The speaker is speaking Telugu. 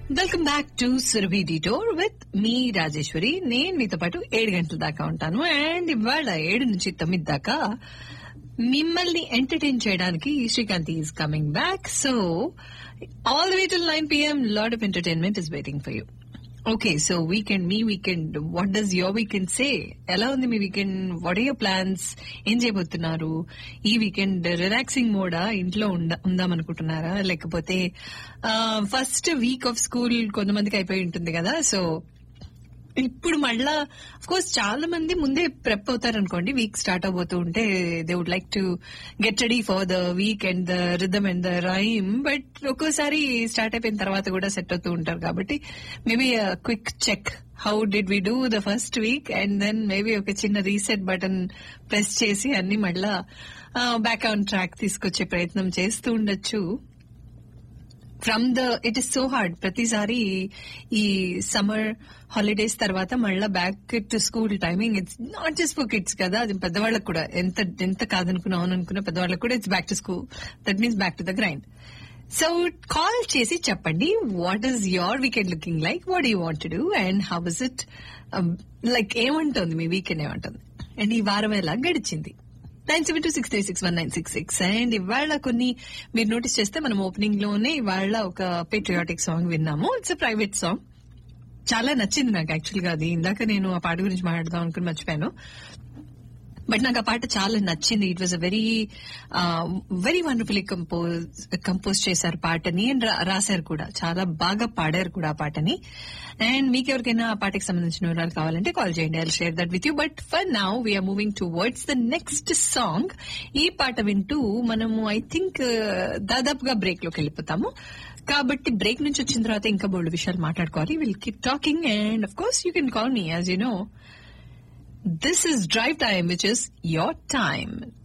Welcome back to Surabhi detour with me Rajeswari నేను మీతో పాటు ఏడు గంటల దాకా ఉంటాను అండ్ ఇవాళ ఏడు నుంచి తొమ్మిది దాకా మిమ్మల్ని ఎంటర్టైన్ చేయడానికి Srikanth is coming back so all the way to nine PM load of entertainment is waiting for you okay so weekend మీ weekend what does your weekend say ఎలా ఉంది మీ weekend what are your plans ఏం చేయబోతున్నారు ఈ వీకెండ్ రిలాక్సింగ్ మోడా ఇంట్లో ఉండ- ఉందామనుకుంటున్నారా లేకపోతే ఫస్ట్ వీక్ ఆఫ్ స్కూల్ కొంతమందికి అయిపోయి ఉంటుంది కదా సో ఇప్పుడు మళ్ళా అఫ్ కోర్స్ చాలా మంది ముందే ప్రెప్ అవుతారు అనుకోండి వీక్ స్టార్ట్ అవబోతూ ఉంటే they would like to get ready for the week and the rhythm and the rhyme but ఒక్కోసారి స్టార్ట్ అయిపోయిన తర్వాత కూడా సెట్ అవుతూ ఉంటారు కాబట్టి maybe quick check how did we do the first week and then maybe ఒక చిన్న రీసెట్ బటన్ ప్రెస్ చేసి అన్ని మళ్ళా బ్యాక్ ఆన్ ట్రాక్ తీసుకొచ్చే ప్రయత్నం చేస్తూ ఉండొచ్చు from the it is so hard ప్రతిసారి ఈ సమ్మర్ హాలిడేస్ తర్వాత మళ్ళా back to school timing it's not just for kids కదా అది పెద్దవాళ్ళకి కూడా ఎంత ఎంత కాదనుకున్నా అవుననుకున్నా పెద్దవాళ్ళకి కూడా it's back to school that means back to the grind so call చేసి చెప్పండి what is your weekend looking like what you want do and how is it like ఏమంటుంది మీ వీకెండ్ ఏమంటుంది అండ్ ఈ వారం ఎలా గడిచింది nine seven two six three six one nine six six and ఇవాళ కొన్ని మీరు నోటీస్ చేస్తే మనం ఓపెనింగ్ లోనే ఇవాళ ఒక పేట్రియాటిక్ సాంగ్ విన్నాము ఇట్స్ ఎ ప్రైవేట్ సాంగ్ చాలా నచ్చింది నాకు యాక్చువల్ గా అది ఇందాక నేను ఆ పాట గురించి మాట్లాడదాం అనుకుని మర్చిపోయాను బట్ నాకు ఆ పాట చాలా నచ్చింది it was a very very wonderfully compose compose చేశారు పాటని అండ్ రా- రాశారు కూడా చాలా బాగా పాడారు కూడా ఆ పాటని అండ్ మీకు ఎవరికైనా ఆ పాటకి సంబంధించిన వివరాలు కావాలంటే కాల్ చేయండి I share that with you but for now we are moving towards the next song ఈ పాట వింటూ మనము ఐ థింక్ దాదాపుగా బ్రేక్ లోకి వెళ్ళిపోతాము కాబట్టి బ్రేక్ నుంచి వచ్చిన తర్వాత ఇంకా బోల్డ్ విషయాలు మాట్లాడుకోవాలి will keep talking and of course you can call me as you know This is Drive Time, which is your time.